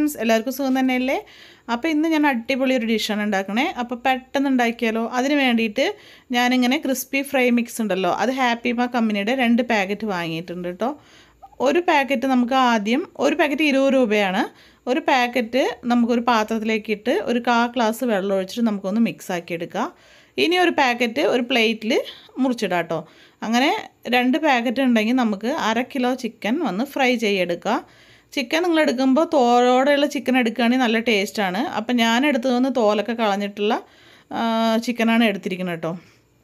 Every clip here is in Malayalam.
ഫ്രണ്ട്സ് എല്ലാവർക്കും സുഖം തന്നെയല്ലേ അപ്പോൾ ഇന്ന് ഞാൻ അടിപൊളി ഒരു ഡിഷാണ് ഉണ്ടാക്കണേ അപ്പോൾ പെട്ടെന്ന് ഉണ്ടാക്കിയാലോ അതിന് വേണ്ടിയിട്ട് ഞാനിങ്ങനെ ക്രിസ്പി ഫ്രൈ മിക്സ് ഉണ്ടല്ലോ അത് ഹാപ്പി മാ കമ്പനിയുടെ രണ്ട് പാക്കറ്റ് വാങ്ങിയിട്ടുണ്ട് കേട്ടോ ഒരു പാക്കറ്റ് നമുക്ക് ആദ്യം ഒരു പാക്കറ്റ് ഇരുപത് രൂപയാണ് ഒരു പാക്കറ്റ് നമുക്കൊരു പാത്രത്തിലേക്ക് ഇട്ട് ഒരു കാ ഗ്ലാസ് വെള്ളം ഒഴിച്ചിട്ട് നമുക്കൊന്ന് മിക്സ് ആക്കി എടുക്കാം ഇനി ഒരു പാക്കറ്റ് ഒരു പ്ലേറ്റിൽ മുറിച്ചിടാം കേട്ടോ അങ്ങനെ രണ്ട് പാക്കറ്റ് ഉണ്ടെങ്കിൽ നമുക്ക് അര കിലോ ചിക്കൻ വന്ന് ഫ്രൈ ചെയ്തെടുക്കുക ചിക്കൻ നിങ്ങൾ എടുക്കുമ്പോൾ തോലോടെയുള്ള ചിക്കൻ എടുക്കുകയാണെങ്കിൽ നല്ല ടേസ്റ്റാണ് അപ്പം ഞാൻ എടുത്തത് വന്ന് തോലൊക്കെ കളഞ്ഞിട്ടുള്ള ചിക്കനാണ് എടുത്തിരിക്കുന്നത് കേട്ടോ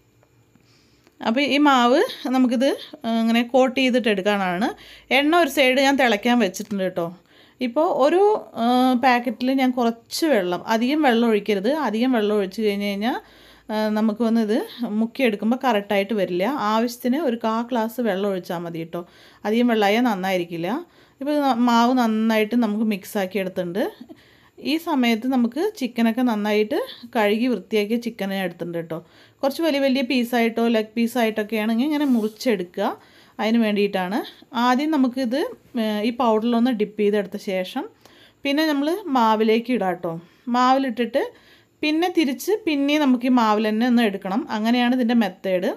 അപ്പോൾ ഈ മാവ് നമുക്കിത് ഇങ്ങനെ കോട്ട് ചെയ്തിട്ട് എടുക്കാനാണ് എണ്ണ ഒരു സൈഡ് ഞാൻ തിളയ്ക്കാൻ വെച്ചിട്ടുണ്ട് കേട്ടോ ഇപ്പോൾ ഒരു പാക്കറ്റിൽ ഞാൻ കുറച്ച് വെള്ളം അധികം വെള്ളം ഒഴിക്കരുത് അധികം വെള്ളം ഒഴിച്ച് കഴിഞ്ഞ് കഴിഞ്ഞാൽ നമുക്ക് വന്ന് ഇത് മുക്കിയെടുക്കുമ്പോൾ കറക്റ്റായിട്ട് വരില്ല ആവശ്യത്തിന് ഒരു കാ ഗ്ലാസ് വെള്ളം ഒഴിച്ചാൽ മതി കേട്ടോ അധികം വെള്ളമായാൽ നന്നായിരിക്കില്ല ഇപ്പോൾ മാവ് നന്നായിട്ട് നമുക്ക് മിക്സാക്കി എടുത്തിട്ടുണ്ട് ഈ സമയത്ത് നമുക്ക് ചിക്കനൊക്കെ നന്നായിട്ട് കഴുകി വൃത്തിയാക്കിയ ചിക്കനെ എടുത്തിട്ടുണ്ട് കേട്ടോ കുറച്ച് വലിയ വലിയ പീസായിട്ടോ ലെഗ് പീസായിട്ടൊക്കെ ആണെങ്കിൽ ഇങ്ങനെ മുറിച്ചെടുക്കുക അതിന് വേണ്ടിയിട്ടാണ് ആദ്യം നമുക്കിത് ഈ പൗഡറിലൊന്ന് ഡിപ്പ് ചെയ്തെടുത്ത ശേഷം പിന്നെ നമ്മൾ മാവിലേക്ക് ഇടാം കേട്ടോ മാവിലിട്ടിട്ട് പിന്നെ തിരിച്ച് പിന്നെ നമുക്ക് ഈ മാവിൽ തന്നെ ഒന്ന് എടുക്കണം അങ്ങനെയാണ് ഇതിൻ്റെ മെത്തേഡ്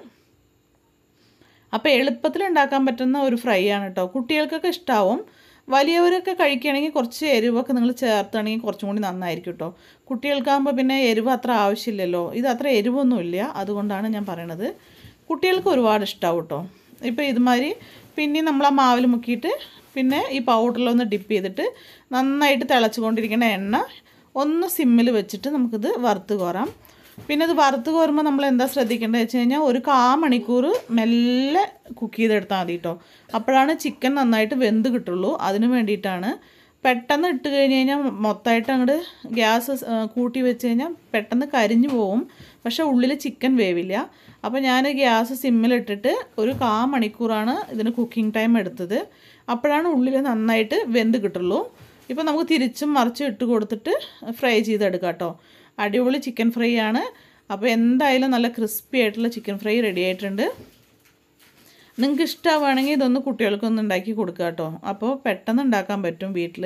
അപ്പോൾ എളുപ്പത്തിൽ ഉണ്ടാക്കാൻ പറ്റുന്ന ഒരു ഫ്രൈ ആണ് കേട്ടോ കുട്ടികൾക്കൊക്കെ ഇഷ്ടാവും വലിയവരൊക്കെ കഴിക്കുകയാണെങ്കിൽ കുറച്ച് എരിവൊക്കെ നിങ്ങൾ ചേർത്താണെങ്കിൽ കുറച്ചും കൂടി നന്നായിരിക്കും കേട്ടോ കുട്ടികൾക്കാകുമ്പോൾ പിന്നെ എരിവ് അത്ര ആവശ്യമില്ലല്ലോ ഇത് അത്ര എരിവൊന്നുമില്ല അതുകൊണ്ടാണ് ഞാൻ പറയണത് കുട്ടികൾക്ക് ഒരുപാട് ഇഷ്ടമാവും കേട്ടോ ഇപ്പോൾ ഇതുമാതിരി പിന്നെ നമ്മൾ ആ മാവിൽ മുക്കിയിട്ട് പിന്നെ ഈ പൗഡറിലൊന്ന് ഡിപ്പ് ചെയ്തിട്ട് നന്നായിട്ട് തിളച്ചുകൊണ്ടിരിക്കുന്ന എണ്ണ ഒന്ന് സിമ്മിൽ വെച്ചിട്ട് നമുക്കിത് വറുത്ത് കോരാം പിന്നെ ഇത് വറുത്ത് കോരുമ്പോൾ നമ്മൾ എന്താ ശ്രദ്ധിക്കേണ്ടത് വെച്ച് കഴിഞ്ഞാൽ ഒരു കാ മണിക്കൂർ മെല്ലെ കുക്ക് ചെയ്തെടുത്താൽ മതി കേട്ടോ അപ്പോഴാണ് ചിക്കൻ നന്നായിട്ട് വെന്ത് കിട്ടുള്ളൂ അതിന് വേണ്ടിയിട്ടാണ് പെട്ടെന്ന് ഇട്ട് കഴിഞ്ഞ് കഴിഞ്ഞാൽ മൊത്തമായിട്ട് അങ്ങോട്ട് ഗ്യാസ് കൂട്ടി വെച്ച് കഴിഞ്ഞാൽ പെട്ടെന്ന് കരിഞ്ഞു പോവും പക്ഷേ ഉള്ളിൽ ചിക്കൻ വേവില്ല അപ്പോൾ ഞാൻ ഗ്യാസ് സിമ്മിലിട്ടിട്ട് ഒരു കാ മണിക്കൂറാണ് ഇതിന് കുക്കിംഗ് ടൈം എടുത്തത് അപ്പോഴാണ് ഉള്ളിൽ നന്നായിട്ട് വെന്ത് കിട്ടുള്ളൂ ഇപ്പോൾ നമുക്ക് തിരിച്ചും മറിച്ചും ഇട്ട് കൊടുത്തിട്ട് ഫ്രൈ ചെയ്തെടുക്കാം കേട്ടോ അടിപൊളി ചിക്കൻ ഫ്രൈ ആണ് അപ്പോൾ എന്തായാലും നല്ല ക്രിസ്പി ആയിട്ടുള്ള ചിക്കൻ ഫ്രൈ റെഡി ആയിട്ടുണ്ട് നിങ്ങൾക്ക് ഇഷ്ടമാവുകയാണെങ്കിൽ ഇതൊന്ന് കുട്ടികൾക്കൊന്ന് ഉണ്ടാക്കി കൊടുക്കുക കേട്ടോ അപ്പോൾ പെട്ടെന്ന് ഉണ്ടാക്കാൻ പറ്റും വീട്ടിൽ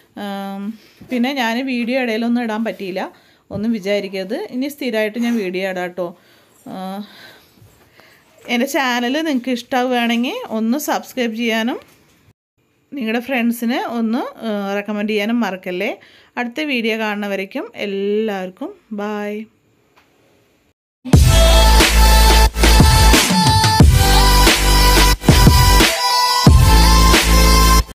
പിന്നെ ഞാൻ വീഡിയോ ഇടയിലൊന്നും ഇടാൻ പറ്റിയില്ല ഒന്നും വിചാരിക്കരുത് ഇനി സ്ഥിരമായിട്ട് ഞാൻ വീഡിയോ ഇടാം കേട്ടോ എൻ്റെ ചാനൽ നിങ്ങൾക്ക് ഇഷ്ടമാവുകയാണെങ്കിൽ ഒന്ന് സബ്സ്ക്രൈബ് ചെയ്യാനും നിങ്ങളുടെ ഫ്രണ്ട്സിന് ഒന്ന് റെക്കമെൻഡ് ചെയ്യാനും മറക്കല്ലേ അടുത്ത വീഡിയോ കാണുന്നവരേക്കും എല്ലാവർക്കും ബായ്